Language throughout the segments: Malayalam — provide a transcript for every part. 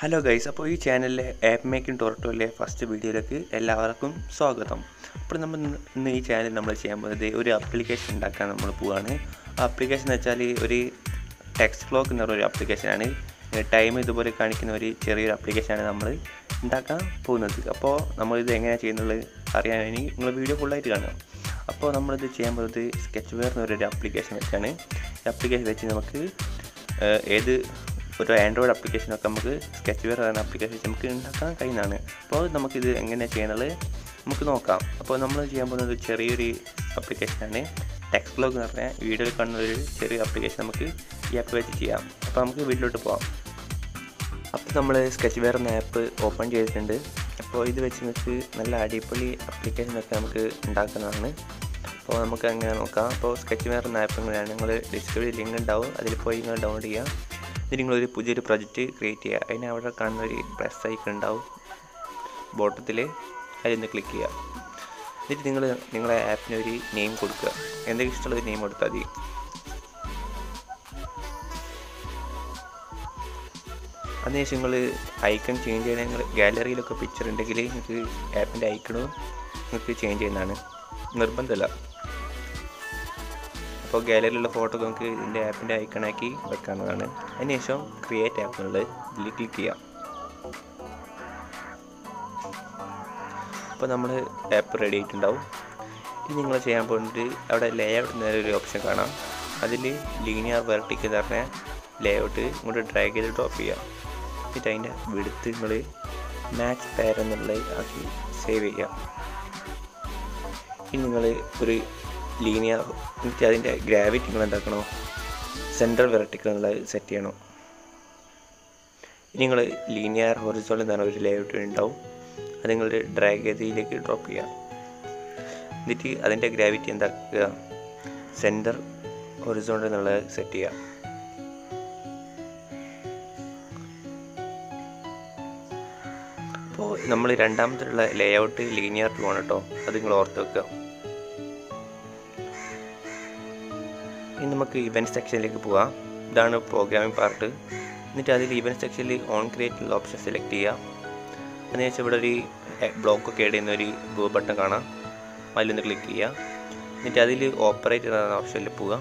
ഹലോ ഗൈസ് അപ്പോൾ ഈ ചാനലിലെ ആപ്പ് മേക്കിംഗ് ടോർട്ടോയിലെ ഫസ്റ്റ് വീഡിയോയിലേക്ക് എല്ലാവർക്കും സ്വാഗതം അപ്പോൾ നമ്മൾ ഇന്ന് ഇന്ന് ഈ ചാനൽ നമ്മൾ ചെയ്യാൻ പോകുന്നത് ഒരു ആപ്ലിക്കേഷൻ ഉണ്ടാക്കാൻ നമ്മൾ പോവുകയാണ് ആ ആപ്ലിക്കേഷൻ എന്ന് വെച്ചാൽ ഒരു ടെക്സ്റ്റ് ക്ലോക്ക് എന്ന് പറഞ്ഞ ഒരു ആപ്ലിക്കേഷനാണ് ടൈം ഇതുപോലെ കാണിക്കുന്ന ഒരു ചെറിയൊരു ആപ്ലിക്കേഷനാണ് നമ്മൾ ഉണ്ടാക്കാൻ പോകുന്നത് അപ്പോൾ നമ്മളിത് എങ്ങനെയാണ് ചെയ്യുന്നത് അറിയാൻ വേണ്ടി നിങ്ങൾ വീഡിയോ ഫുള്ളായിട്ട് കാണുക അപ്പോൾ നമ്മളിത് ചെയ്യാൻ പോകുന്നത് സ്കെച്ച് വെയർ എന്ന് പറഞ്ഞൊരു ആപ്ലിക്കേഷൻ വെച്ചാണ് ഈ ആപ്ലിക്കേഷൻ വെച്ച് നമുക്ക് ഏഹ്, ഏത് ഒരു ആൻഡ്രോയിഡ് ആപ്ലിക്കേഷനൊക്കെ നമുക്ക് സ്കെച്ച് വെയർ എന്ന ആപ്ലിക്കേഷൻ വെച്ച് നമുക്ക് ഉണ്ടാക്കാൻ കഴിയുന്നതാണ് അപ്പോൾ നമുക്കിത് എങ്ങനെ ചെയ്യുന്നത് നമുക്ക് നോക്കാം അപ്പോൾ നമ്മൾ ചെയ്യാൻ പോകുന്നത് ഒരു ചെറിയൊരു ആപ്ലിക്കേഷനാണ് ടെക്സ്റ്റ് ബ്ലോഗ് എന്ന് പറഞ്ഞാൽ വീഡിയോയിൽ കാണുന്ന ഒരു ചെറിയ ആപ്ലിക്കേഷൻ നമുക്ക് ഈ ആപ്പ് വെച്ച് ചെയ്യാം അപ്പോൾ നമുക്ക് വീട്ടിലോട്ട് പോകാം അപ്പോൾ നമ്മൾ സ്കെച്ച് വെയർ എന്ന ആപ്പ് ഓപ്പൺ ചെയ്തിട്ടുണ്ട് അപ്പോൾ ഇത് വെച്ച് നമുക്ക് നല്ല അടിപൊളി ആപ്ലിക്കേഷനൊക്കെ നമുക്ക് ഉണ്ടാക്കുന്നതാണ് അപ്പോൾ നമുക്ക് അങ്ങനെ നോക്കാം അപ്പോൾ സ്കെച്ച് വെയർ എന്ന ആപ്പ് എങ്ങനെയാണ് നിങ്ങൾ ഡിസ്ക്രിപ്ഷനിൽ ലിങ്ക് ഉണ്ടാവും അതിൽ പോയി നിങ്ങൾ ഡൗൺലോഡ് ചെയ്യുക എന്നിട്ട് നിങ്ങളൊരു പുതിയൊരു പ്രൊജക്റ്റ് ക്രിയേറ്റ് ചെയ്യുക അതിന് അവിടെ കാണുന്ന ഒരു പ്ലസ് ഐക്കൺ ഉണ്ടാവും ബോട്ടത്തിൽ അതിലൊന്ന് ക്ലിക്ക് ചെയ്യുക എന്നിട്ട് നിങ്ങൾ നിങ്ങളെ ആപ്പിന് ഒരു നെയിം കൊടുക്കുക എന്തെങ്കിലും ഇഷ്ടമുള്ള ഒരു നെയിം കൊടുത്താൽ മതി അതിനുശേഷം നിങ്ങൾ ഐക്കൺ ചേഞ്ച് ചെയ്യണമെങ്കിൽ നിങ്ങൾ ഗാലറിയിലൊക്കെ പിക്ചർ ഉണ്ടെങ്കിൽ നിങ്ങൾക്ക് ആപ്പിൻ്റെ ഐക്കണും നിങ്ങൾക്ക് ചേഞ്ച് ചെയ്യുന്നതാണ് നിർബന്ധമല്ല അപ്പോൾ ഗാലറിയിലുള്ള ഫോട്ടോ നമുക്ക് ഇതിൻ്റെ ആപ്പിൻ്റെ ഐക്കണാക്കി വെക്കാവുന്നതാണ് അതിനുശേഷം ക്രിയേറ്റ് ആപ്പ് എന്നുള്ളത് ഇതിൽ ക്ലിക്ക് ചെയ്യാം അപ്പോൾ നമ്മൾ ആപ്പ് റെഡി ആയിട്ടുണ്ടാവും ഇനി നിങ്ങൾ ചെയ്യാൻ പോകുന്നത് അവിടെ ലേ ഔട്ട് എന്നൊരു ഓപ്ഷൻ കാണാം അതിൽ ലീനിയർ വെർട്ടിക്ക് എന്ന് പറഞ്ഞ ലേ ഔട്ട് ഇങ്ങോട്ട് ഡ്രാഗ് ചെയ്ത് ഡ്രോപ്പ് ചെയ്യുക എന്നിട്ട് അതിൻ്റെ വെടുത്ത് നിങ്ങൾ മാച്ച് പെയർ എന്നുള്ളത് ആക്കി സേവ് ചെയ്യുക ഇനി നിങ്ങൾ ഒരു ലീനിയർ എന്നിട്ട് അതിൻ്റെ ഗ്രാവിറ്റി നിങ്ങൾ എന്താക്കണോ സെൻട്രൽ വെർട്ടിക്കൽ എന്നുള്ളത് സെറ്റ് ചെയ്യണം ഇനി നിങ്ങൾ ലീനിയർ ഹൊറിസോൺ എന്ന് പറഞ്ഞ ഒരു ലേഔട്ട് ഉണ്ടാവും അത് നിങ്ങൾ ഡ്രാഗ് ചെയ്ത് ഇതിലേക്ക് ഡ്രോപ്പ് ചെയ്യുക എന്നിട്ട് അതിൻ്റെ ഗ്രാവിറ്റി എന്താക്കുക സെൻറ്റർ ഹൊറിസോണ്ടൽ എന്നുള്ളത് സെറ്റ് ചെയ്യുക അപ്പോൾ നമ്മൾ രണ്ടാമത്തുള്ള ലേഔട്ട് ലീനിയർ ടു ആണ് കേട്ടോ അത് നിങ്ങൾ ഓർത്ത് വെക്കുക ഇനി നമുക്ക് ഇവൻറ്റ് സെക്ഷനിലേക്ക് പോവാം ഇതാണ് പ്രോഗ്രാമിംഗ് പാർട്ട് എന്നിട്ട് അതിൽ ഇവൻറ്റ് സെക്ഷനിൽ ഓൺ ക്രിയേറ്റ് ഓപ്ഷൻ സെലക്ട് ചെയ്യുക അതിനുശേഷം ഇവിടെ ഒരു ബ്ലോക്ക് ഒക്കെ ആഡ് ചെയ്യുന്ന ഒരു ബ്ലൂ ബട്ടൺ കാണാം അതിലൊന്ന് ക്ലിക്ക് ചെയ്യുക എന്നിട്ട് അതിൽ ഓപ്പറേറ്റ് എന്ന ഓപ്ഷനിൽ പോവുക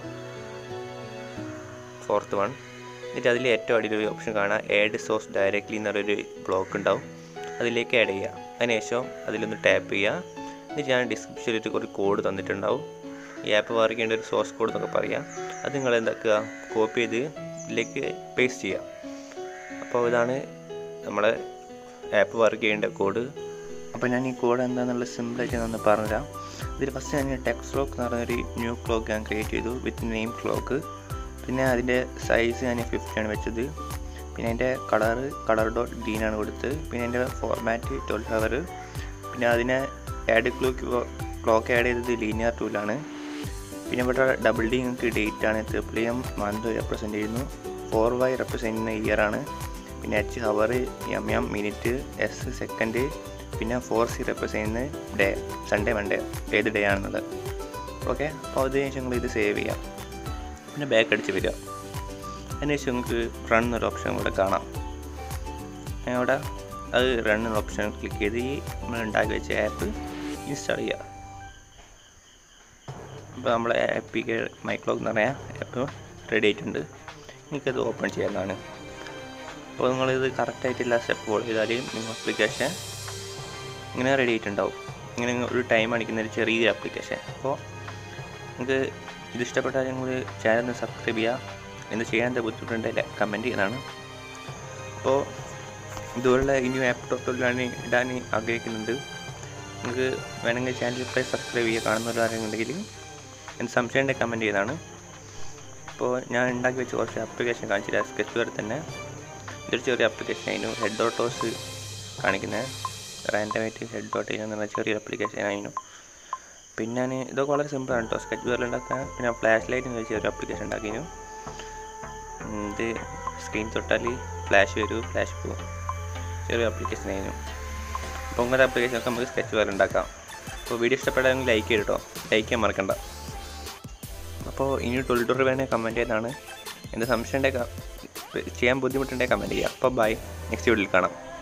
ഫോർത്ത് വൺ എന്നിട്ട് അതിൽ ഏറ്റവും അടിയിൽ ഒരു ഓപ്ഷൻ കാണാം ആഡ് സോഴ്സ് ഡയറക്റ്റ്ലി എന്ന് പറയുന്നൊരു ബ്ലോക്ക് ഉണ്ടാവും അതിലേക്ക് ആഡ് ചെയ്യുക അതിനുശേഷം അതിലൊന്ന് ടാപ്പ് ചെയ്യുക എന്നിട്ട് ഞാൻ ഡിസ്ക്രിപ്ഷനിൽ ഒരു ഒരു കോഡ് തന്നിട്ടുണ്ടാവും ഈ ആപ്പ് വർക്ക് ചെയ്യേണ്ട ഒരു സോഴ്സ് കോഡ് എന്നൊക്കെ പറയാം അത് നിങ്ങൾ എന്താക്കുക കോപ്പി ചെയ്ത് ഇതിലേക്ക് പേസ്റ്റ് ചെയ്യുക അപ്പോൾ ഇതാണ് നമ്മളെ ആപ്പ് വർക്ക് ചെയ്യേണ്ട കോഡ് അപ്പോൾ ഞാൻ ഈ കോഡ് എന്താണെന്നുള്ള സിമ്പിളായിട്ട് ഞാൻ ഒന്ന് പറഞ്ഞുതരാം ഇതിൽ ഫസ്റ്റ് ഞാൻ ടെക്സ്റ്റ് ക്ലോക്ക് എന്ന് പറഞ്ഞൊരു ന്യൂ ക്ലോക്ക് ഞാൻ ക്രിയേറ്റ് ചെയ്തു വിത്ത് നെയിം ക്ലോക്ക് പിന്നെ അതിൻ്റെ സൈസ് ഞാൻ ഫിഫ്റ്റി ആണ് വെച്ചത് പിന്നെ അതിൻ്റെ കളറ് കളർ ഡോട്ട് ഗ്രീൻ ആണ് കൊടുത്തത് പിന്നെ അതിൻ്റെ ഫോർമാറ്റ് ട്വൽവ് ഹവർ പിന്നെ അതിനെ ആഡ് ക്ലോക്ക് ക്ലോക്ക് ആഡ് ചെയ്തത് ലീനിയർ ടൂലാണ് പിന്നെ ഇവിടെ ഡബിൾ ഡി നിങ്ങൾക്ക് ഡേറ്റ് ആണ് ട്രിപ്പിൾ എം മന്ത് റെപ്രസെൻറ്റ് ചെയ്യുന്നു ഫോർ വൈ റെപ്രസെൻറ്റ് ചെയ്യുന്ന ഇയർ ആണ് പിന്നെ H hour M M minute S second പിന്നെ ഫോർ സി റെപ്രസെൻറ്റ് ചെയ്യുന്ന ഡേ സൺഡേ മൺഡേ ഏത് ഡേ ആണെന്നുള്ളത് ഓക്കെ അപ്പോൾ അതിന് ശേഷം നിങ്ങൾ ഇത് സേവ് ചെയ്യാം പിന്നെ ബാക്ക് അടിച്ച് വരിക അതിനുശേഷം നിങ്ങൾക്ക് റൺ എന്നൊരു ഓപ്ഷൻ ഇവിടെ കാണാം അവിടെ അത് റൺ എന്ന ഓപ്ഷൻ ക്ലിക്ക് ചെയ്ത് ഈ നമ്മൾ ഉണ്ടാക്കി വെച്ച ആപ്പ് ഇൻസ്റ്റാൾ ചെയ്യുക അപ്പോൾ നമ്മളെ ആപ്പിക്ക് മൈക്ലോക്ക് എന്ന് പറഞ്ഞ ആപ്പ് റെഡി ആയിട്ടുണ്ട് നിങ്ങൾക്കത് ഓപ്പൺ ചെയ്യാവുന്നതാണ് അപ്പോൾ നിങ്ങളിത് കറക്റ്റായിട്ടുള്ള സ്റ്റെപ്പ് ഫോളോ ചെയ്താൽ നിങ്ങൾ ആപ്ലിക്കേഷൻ ഇങ്ങനെ റെഡി ആയിട്ടുണ്ടാവും ഇങ്ങനെ ഒരു ടൈം കാണിക്കുന്ന ഒരു ചെറിയൊരു ആപ്ലിക്കേഷൻ അപ്പോൾ നിങ്ങൾക്ക് ഇത് ഇഷ്ടപ്പെട്ടാൽ നിങ്ങൾ ചാനൽ ഒന്ന് സബ്സ്ക്രൈബ് ചെയ്യുക എന്ത് ചെയ്യാൻ എന്താ ബുദ്ധിമുട്ടുണ്ടെങ്കിൽ കമൻറ്റ് ചെയ്യുന്നതാണ് അപ്പോൾ ഇതുപോലുള്ള ഇനി ആപ്പ് ടോട്ടലാണ് ഇടാൻ ആഗ്രഹിക്കുന്നുണ്ട് നിങ്ങൾക്ക് വേണമെങ്കിൽ ചാനൽ ഇപ്പോൾ സബ്സ്ക്രൈബ് ചെയ്യുക കാണുന്നവരാണെന്നുണ്ടെങ്കിൽ എന്ത് സംശയം ഉണ്ടെങ്കിൽ കമൻറ്റ് ചെയ്യുന്നതാണ് അപ്പോൾ ഞാൻ ഉണ്ടാക്കി വെച്ച കുറച്ച് ആപ്ലിക്കേഷൻ കാണിച്ചില്ല സ്കെച്ച് വേറെ തന്നെ ഇതൊരു ചെറിയ ആപ്ലിക്കേഷൻ ആയിരുന്നു ഹെഡ് ഓട്ടോസ് കാണിക്കുന്നത് റാൻഡമായിട്ട് ഹെഡ് ഡോട്ട് ചെയ്യുന്ന പറഞ്ഞ ചെറിയൊരു ആപ്ലിക്കേഷൻ ആയിരുന്നു പിന്നെ ഞാൻ ഇതൊക്കെ വളരെ സിമ്പിളാണ് കേട്ടോ സ്കെച്ച് വേറെ ഉണ്ടാക്കാൻ പിന്നെ ഫ്ലാഷ് ലൈറ്റ് എന്ന് വെച്ച ഒരു ആപ്ലിക്കേഷൻ ഉണ്ടാക്കിയിരുന്നു ഉം, ഇത് സ്ക്രീൻ തൊട്ടാൽ ഫ്ലാഷ് വരും ഫ്ലാഷ് പോകും ചെറിയ ആപ്ലിക്കേഷൻ ആയിരുന്നു അപ്പോൾ ഇങ്ങനത്തെ ആപ്ലിക്കേഷൻ ഒക്കെ നമുക്ക് സ്കെച്ച് വേറെ ഉണ്ടാക്കാം അപ്പോൾ വീഡിയോ ഇഷ്ടപ്പെടാമെങ്കിൽ ലൈക്ക് ചെയ്യും കേട്ടോ ലൈക്ക് ചെയ്യാൻ മറക്കണ്ട അപ്പോൾ ഇനി ട്വൽവ് വേണേൽ കമൻറ്റ് ചെയ്താണ് എന്ത് സംശയം ഉണ്ടെങ്കിൽ ചെയ്യാൻ ബുദ്ധിമുട്ടുണ്ടെങ്കിൽ കമൻറ്റ് ചെയ്യുക അപ്പോൾ ബൈ നെക്സ്റ്റ് വീഡിയോയിൽ കാണാം